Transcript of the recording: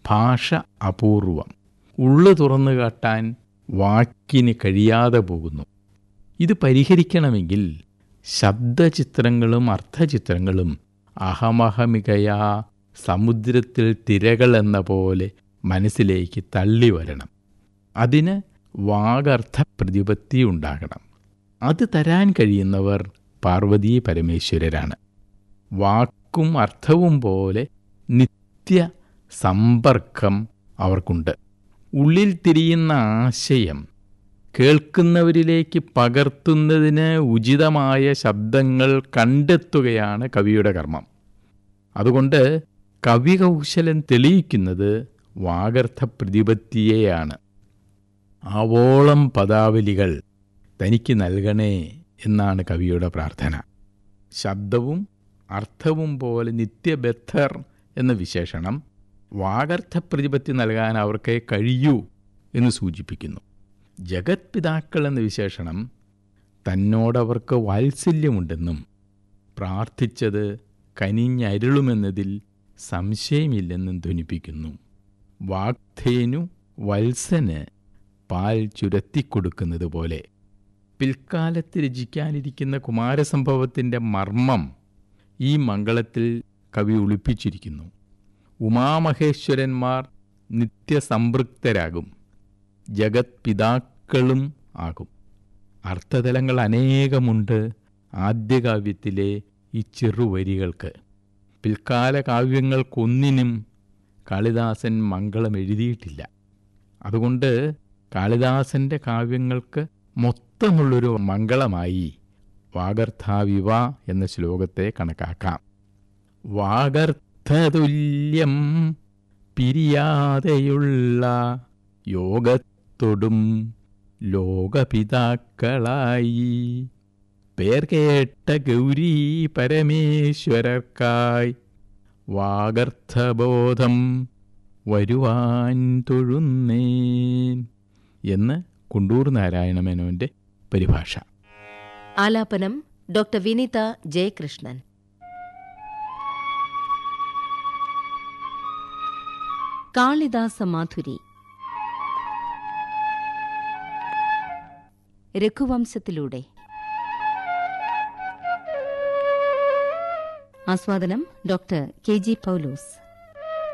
ഭാഷ അപൂർവം ഉള്ളു തുറന്നു കാട്ടാൻ വാക്കിന് കഴിയാതെ പോകുന്നു ഇത് പരിഹരിക്കണമെങ്കിൽ ശബ്ദചിത്രങ്ങളും അർത്ഥചിത്രങ്ങളും അഹമഹമികയാ സമുദ്രത്തിൽ തിരകൾ എന്ന പോലെ മനസ്സിലേക്ക് തള്ളി വരണം അതിന് വാഗർത്ഥ പ്രതിപത്തി ഉണ്ടാകണം അത് തരാൻ കഴിയുന്നവർ പാർവതീ പരമേശ്വരരാണ് വാക്കും അർത്ഥവും പോലെ നിത്യ സമ്പർക്കം അവർക്കുണ്ട് ഉള്ളിൽ തിരിയുന്ന ആശയം കേൾക്കുന്നവരിലേക്ക് പകർത്തുന്നതിന് ഉചിതമായ ശബ്ദങ്ങൾ കണ്ടെത്തുകയാണ് കവിയുടെ കർമ്മം അതുകൊണ്ട് കവികൗശലം തെളിയിക്കുന്നത് വാഗർത്ഥ പ്രതിപത്തിയെയാണ് ആവോളം പദാവലികൾ തനിക്ക് നൽകണേ എന്നാണ് കവിയുടെ പ്രാർത്ഥന ശബ്ദവും അർത്ഥവും പോലെ നിത്യബദ്ധർ എന്ന വിശേഷണം വാഗർത്ഥ പ്രതിപത്തി നൽകാൻ അവർക്കേ കഴിയൂ എന്ന് സൂചിപ്പിക്കുന്നു ജഗത് പിതാക്കൾ എന്ന വിശേഷണം തന്നോടവർക്ക് വാത്സല്യമുണ്ടെന്നും പ്രാർത്ഥിച്ചത് കനിഞ്ഞരുളുമെന്നതിൽ സംശയമില്ലെന്നും ധ്വനിപ്പിക്കുന്നു വാഗ്ധേനു വത്സന് പാൽ ചുരത്തിക്കൊടുക്കുന്നത് പോലെ പിൽക്കാലത്ത് രചിക്കാനിരിക്കുന്ന കുമാരസംഭവത്തിൻ്റെ മർമ്മം ഈ മംഗളത്തിൽ കവി ഒളിപ്പിച്ചിരിക്കുന്നു ഉമാമഹേശ്വരന്മാർ നിത്യസംപൃക്തരാകും ജഗത് പിതാക്കളും ആകും അർത്ഥതലങ്ങൾ അനേകമുണ്ട് ആദ്യകാവ്യത്തിലെ ഈ ചെറുവരികൾക്ക് പിൽക്കാല കാവ്യങ്ങൾക്കൊന്നിനും കാളിദാസൻ മംഗളം എഴുതിയിട്ടില്ല അതുകൊണ്ട് കാളിദാസന്റെ കാവ്യങ്ങൾക്ക് മൊത്തമുള്ളൊരു മംഗളമായി വാഗർത്ഥാവിവ എന്ന ശ്ലോകത്തെ കണക്കാക്കാം വാഗർത്ഥതുല്യം പിരിയാതെയുള്ള യോഗത്തൊടും ലോകപിതാക്കളായി പേർ കേട്ട ഗൗരീ പരമേശ്വരർക്കായി വാഗർത്ഥബോധം വരുവാൻ തൊഴുന്നേൻ എന്ന് കുണ്ടൂർ നാരായണമേനോന്റെ പരിഭാഷ ആലാപനം ഡോക്ടർ വിനീത ജയകൃഷ്ണൻ കാളിദാസ മാധുരി രഘുവംശത്തിലൂടെ ആസ്വാദനം ഡോക്ടർ കെ ജി പൗലോസ്